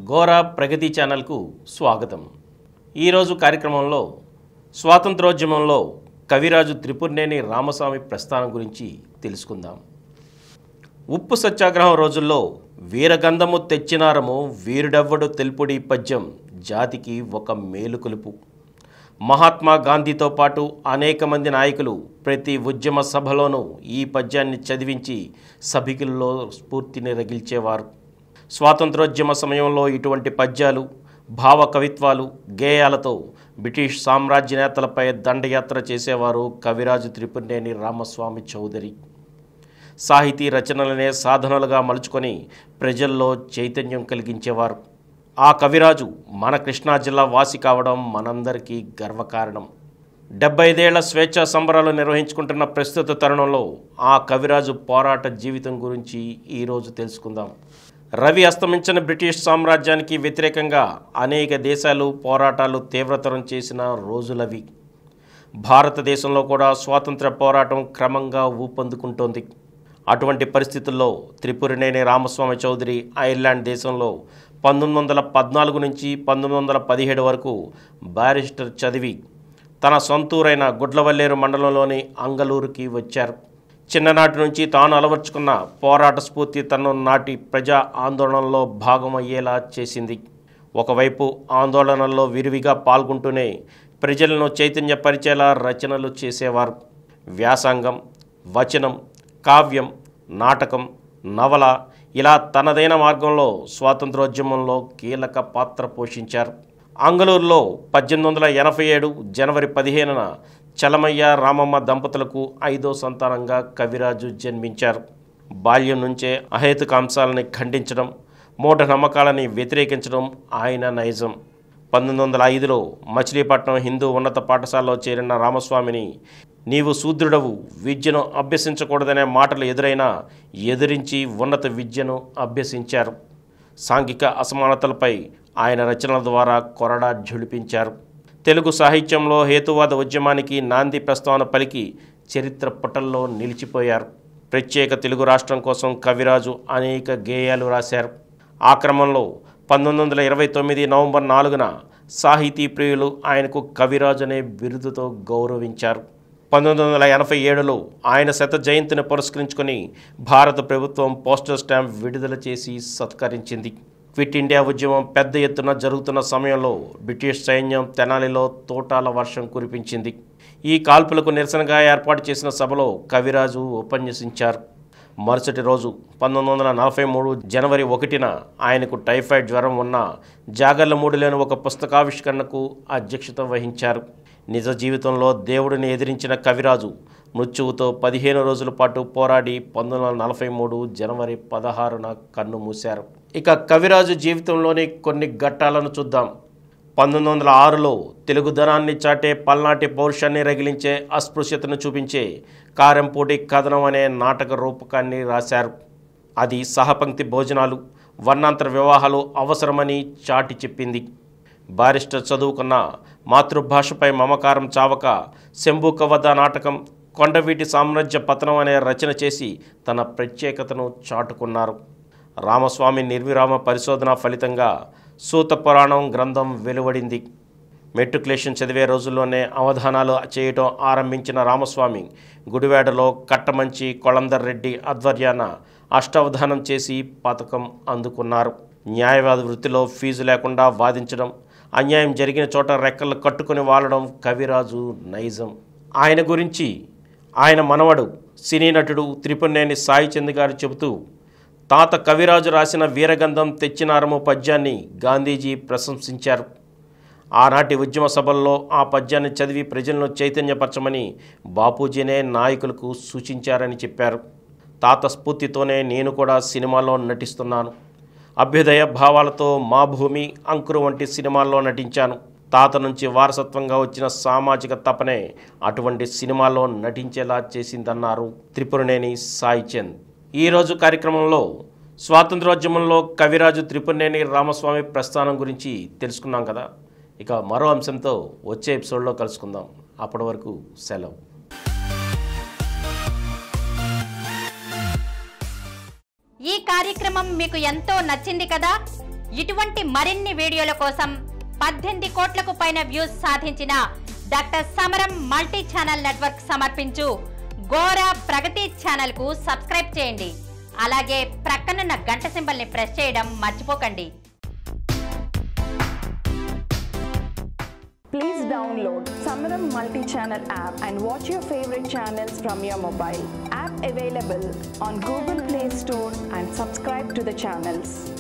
గోరా ప్రగతి ఛానల్కు స్వాగతం ఈరోజు కార్యక్రమంలో స్వాతంత్రోద్యమంలో కవిరాజు త్రిపుర్నేని రామస్వామి ప్రస్థానం గురించి తెలుసుకుందాం ఉప్పు సత్యాగ్రహం రోజుల్లో వీరగంధము తెచ్చినారము వీరుడెవ్వడు తెలుపుడి పద్యం జాతికి ఒక మేలుకొలుపు మహాత్మా గాంధీతో పాటు అనేక మంది నాయకులు ప్రతి ఉద్యమ సభలోనూ ఈ పద్యాన్ని చదివించి సభికుల్లో స్ఫూర్తిని రగిల్చేవారు స్వాతంత్రోద్యమ సమయంలో ఇటువంటి పద్యాలు భావ కవిత్వాలు గేయాలతో బ్రిటిష్ సామ్రాజ్య నేతలపై దండయాత్ర చేసేవారు కవిరాజు త్రిపురనేని రామస్వామి చౌదరి సాహితీ రచనలనే సాధనలుగా మలుచుకొని ప్రజల్లో చైతన్యం కలిగించేవారు ఆ కవిరాజు మన కృష్ణా జిల్లా వాసి కావడం మనందరికీ గర్వకారణం డెబ్బై ఐదేళ్ల స్వేచ్ఛా సంబరాలు నిర్వహించుకుంటున్న ప్రస్తుత తరుణంలో ఆ కవిరాజు పోరాట జీవితం గురించి ఈరోజు తెలుసుకుందాం రవి అస్తమించిన బ్రిటిష్ సామ్రాజ్యానికి వ్యతిరేకంగా అనేక దేశాలు పోరాటాలు తీవ్రతరం చేసిన రోజులవి భారతదేశంలో కూడా స్వాతంత్ర పోరాటం క్రమంగా ఊపందుకుంటోంది అటువంటి పరిస్థితుల్లో త్రిపురనేని రామస్వామి చౌదరి ఐర్లాండ్ దేశంలో పంతొమ్మిది వందల పద్నాలుగు నుంచి పంతొమ్మిది వందల పదిహేడు వరకు బారిస్టర్ చదివి తన సొంతూరైన గుడ్లవల్లేరు మండలంలోని అంగలూరుకి వచ్చారు చిన్ననాటి నుంచి తాను అలవర్చుకున్న పోరాట స్ఫూర్తి తనను నాటి ప్రజా ఆందోళనలో భాగమయ్యేలా చేసింది ఒకవైపు ఆందోళనల్లో విరివిగా పాల్గొంటూనే ప్రజలను చైతన్యపరిచేలా రచనలు చేసేవారు వ్యాసంగం వచనం కావ్యం నాటకం నవల ఇలా తనదైన మార్గంలో స్వాతంత్రోద్యమంలో కీలక పాత్ర పోషించారు అంగళూరులో పద్దెనిమిది వందల ఎనభై ఏడు జనవరి పదిహేనున చలమయ్య రామమ్మ దంపతులకు ఐదో సంతానంగా కవిరాజు జన్మించారు బాల్యం నుంచే అహేతుకాంశాలని ఖండించడం మూఢనమ్మకాలని వ్యతిరేకించడం ఆయన నైజం పంతొమ్మిది వందల ఐదులో మచిలీపట్నం హిందూ ఉన్నత పాఠశాలలో చేరిన రామస్వామిని నీవు శూద్రుడవు విద్యను అభ్యసించకూడదనే మాటలు ఎదురైనా ఎదిరించి ఉన్నత విద్యను అభ్యసించారు సాంఘిక అసమానతలపై ఆయన రచనల ద్వారా కొరడా ఝుళిపించారు తెలుగు సాహిత్యంలో హేతువాద ఉద్యమానికి నాంది ప్రస్తావన పలికి చరిత్ర పుటల్లో నిలిచిపోయారు ప్రత్యేక తెలుగు రాష్ట్రం కోసం కవిరాజు అనేక గేయాలు రాశారు ఆ క్రమంలో పంతొమ్మిది వందల ఇరవై తొమ్మిది నవంబర్ నాలుగున సాహితీ ప్రియులు ఆయనకు కవిరాజు అనే బిరుదుతో గౌరవించారు పంతొమ్మిది వందల ఎనభై ఏడులో ఆయన శత జయంతిని పురస్కరించుకొని భారత ప్రభుత్వం పోస్టల్ స్టాంప్ విడుదల చేసి సత్కరించింది క్విట్ ఇండియా ఉద్యమం పెద్ద ఎత్తున జరుగుతున్న సమయంలో బ్రిటిష్ సైన్యం తెనాలిలో తోటాల వర్షం కురిపించింది ఈ కాల్పులకు నిరసనగా ఏర్పాటు చేసిన సభలో కవిరాజు ఉపన్యసించారు మరుసటి రోజు పంతొమ్మిది వందల నలభై మూడు జనవరి ఒకటిన ఆయనకు టైఫాయిడ్ జ్వరం ఉన్న జాగర్లమూడిలోని ఒక పుస్తకావిష్కరణకు అధ్యక్షత వహించారు నిజ జీవితంలో దేవుడిని ఎదిరించిన కవిరాజు మృత్యువుతో పదిహేను రోజుల పాటు పోరాడి పంతొమ్మిది వందల నలభై మూడు జనవరి పదహారున కన్ను మూశారు ఇక కవిరాజు జీవితంలోని కొన్ని ఘట్టాలను చూద్దాం పంతొమ్మిది వందల ఆరులో తెలుగుదనాన్ని చాటే పల్నాటి పౌరుషాన్ని రగిలించే అస్పృశ్యతను చూపించే కారంపూడి కథనం అనే నాటక రూపకాన్ని రాశారు అది సహపంక్తి భోజనాలు వర్ణాంతర వివాహాలు అవసరమని చాటి చెప్పింది బారిస్టర్ చదువుకున్న మాతృభాషపై మమకారం చావక శంభు వద్ద నాటకం కొండవీటి సామ్రాజ్య పతనం అనే రచన చేసి తన ప్రత్యేకతను చాటుకున్నారు రామస్వామి నిర్విరామ పరిశోధన ఫలితంగా సూత పురాణం గ్రంథం వెలువడింది మెట్రికులేషన్ చదివే రోజుల్లోనే అవధానాలు చేయటం ఆరంభించిన రామస్వామి గుడివాడలో కట్టమంచి కొళందర్ రెడ్డి ఆధ్వర్యాన అష్టావధానం చేసి పథకం అందుకున్నారు న్యాయవాద వృత్తిలో ఫీజు లేకుండా వాదించడం అన్యాయం జరిగిన చోట రెక్కలు కట్టుకుని వాలడం కవిరాజు నైజం ఆయన గురించి ఆయన మనవడు సినీ నటుడు త్రిపురనేని సాయి చంద్ గారు చెబుతూ తాత కవిరాజు రాసిన వీరగంధం తెచ్చినారము పద్యాన్ని గాంధీజీ ప్రశంసించారు ఆనాటి ఉద్యమ సభల్లో ఆ పద్యాన్ని చదివి ప్రజలను చైతన్యపరచమని బాపూజీనే నాయకులకు సూచించారని చెప్పారు తాత స్ఫూర్తితోనే నేను కూడా సినిమాలో నటిస్తున్నాను అభ్యుదయ భావాలతో మా భూమి అంకురు వంటి సినిమాల్లో నటించాను తాత నుంచి వారసత్వంగా వచ్చిన సామాజిక తపనే అటువంటి సినిమాల్లో నటించేలా చేసిందన్నారు త్రిపురనేని సాయి చంద్ ఈరోజు కార్యక్రమంలో స్వాతంత్రోద్యమంలో కవిరాజు త్రిపురనేని రామస్వామి ప్రస్థానం గురించి తెలుసుకున్నాం కదా ఇక మరో అంశంతో వచ్చే ఎపిసోడ్లో కలుసుకుందాం అప్పటి వరకు సెలవు ఈ కార్యక్రమం మీకు ఎంతో నచ్చింది కదా ఇటువంటి మరిన్ని వీడియోల కోసం పద్దెనిమిది కోట్లకు పైన వ్యూస్ సాధించిన డాక్టర్ సమరం మల్టీ ఛానల్ నెట్వర్క్ సమర్పించు గోరా ప్రగతి ఛానల్ కు సబ్స్క్రైబ్ చేయండి అలాగే ప్రక్కనున్న గంట సింబల్ ని ప్రెస్ చేయడం మర్చిపోకండి Please download Samaram multi-channel app and watch your favorite channels from your mobile. App available on Google Play Store and subscribe to the channels.